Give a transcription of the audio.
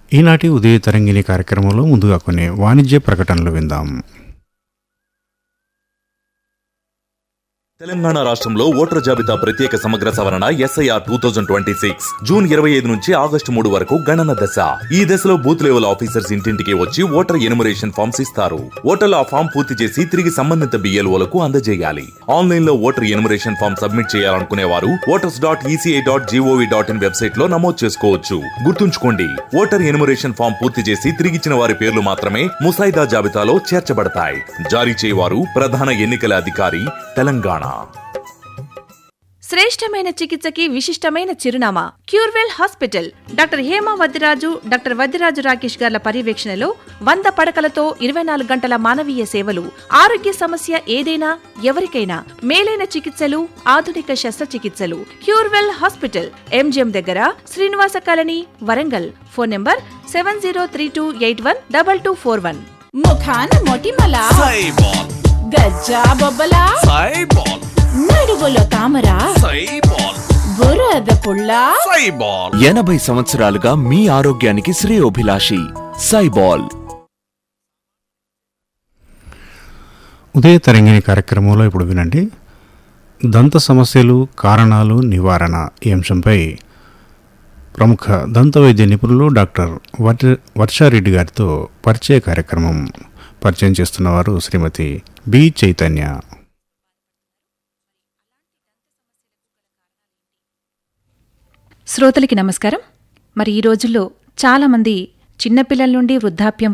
ఈనాటి ఉదయ తరంగిణి కార్యక్రమంలో ముందుగా కొన్ని వాణిజ్య ప్రకటనలు విందాం తెలంగాణ రాష్ట్రంలో ఓటర్ జాబితా ప్రత్యేక సమగ్ర సవరణ SIR two thousand twenty six June ఇరవై ఐదు నుంచి ఆగస్టు మూడు వరకు గణన దశ ఈ దశలో బూత్ లెవెల్ ఆఫీసర్స్ ఇంటింటికి వచ్చి ఓటర్ ఎనుమరేషన్ ఫామ్స్ ఇస్తారు ఓటర్లు ఆ ఫామ్ పూర్తి చేసి తిరిగి సంబంధిత బిఎల్ఓలకు అందజేయాలి ఆన్లైన్ లో ఓటర్ ఎనుమరేషన్ ఫామ్ సబ్మిట్ చేయాలనుకునే వారు voters dot ECI dot gov dot in website లో నమోదు చేసుకోవచ్చు గుర్తుంచుకోండి ఓటర్ ఎనుమరేషన్ ఫామ్ పూర్తి చేసి తిరిగిచ్చిన వారి పేర్లు మాత్రమే ముసాయిదా జాబితాలో చేర్చబడతాయి జారీ చేయవారు ప్రధాన ఎన్నికల అధికారి తెలంగాణ శ్రేష్టమైన చికిత్సకి విశిష్టమైన చిరునామా Curewell hospital doctor Hema Vaddiraju doctor Vaddiraju Rakesh గార్ల పర్యవేక్షణలో వంద పడకలతో ఇరవై నాలుగు గంటల మానవీయ సేవలు ఆరోగ్య సమస్య ఏదైనా ఎవరికైనా మేలైన చికిత్సలు ఆధునిక శస్త్రచికిత్సలు క్యూర్వెల్ హాస్పిటల్ ఎంజిఎం దగ్గర Srinivasa colony Warangal phone number seven zero three two eight one double two four one ముఖాన మొటిమల సైబాల్ గజ్జా బొబ్బల సైబాల్ నడుగులో తామర సైబాల్ బురద పుల్ల సైబాల్ ఎనభై సంవత్సరాలుగా మీ ఆరోగ్యానికి శ్రేయోభిలాషి సైబాల్ ఉదయ తరంగిణి కార్యక్రమంలో ఇప్పుడు వినండి దంత సమస్యలు కారణాలు నివారణ ఈ అంశంపై ప్రముఖ దంత వైద్య నిపుణులు డాక్టర్ వర్ష వర్షారెడ్డి గారితో పరిచయ కార్యక్రమం పరిచయం చేస్తున్నవారు శ్రీమతి బి చైతన్య శ్రోతలకి నమస్కారం మరి ఈ రోజుల్లో చాలామంది చిన్నపిల్లల నుండి వృద్ధాప్యం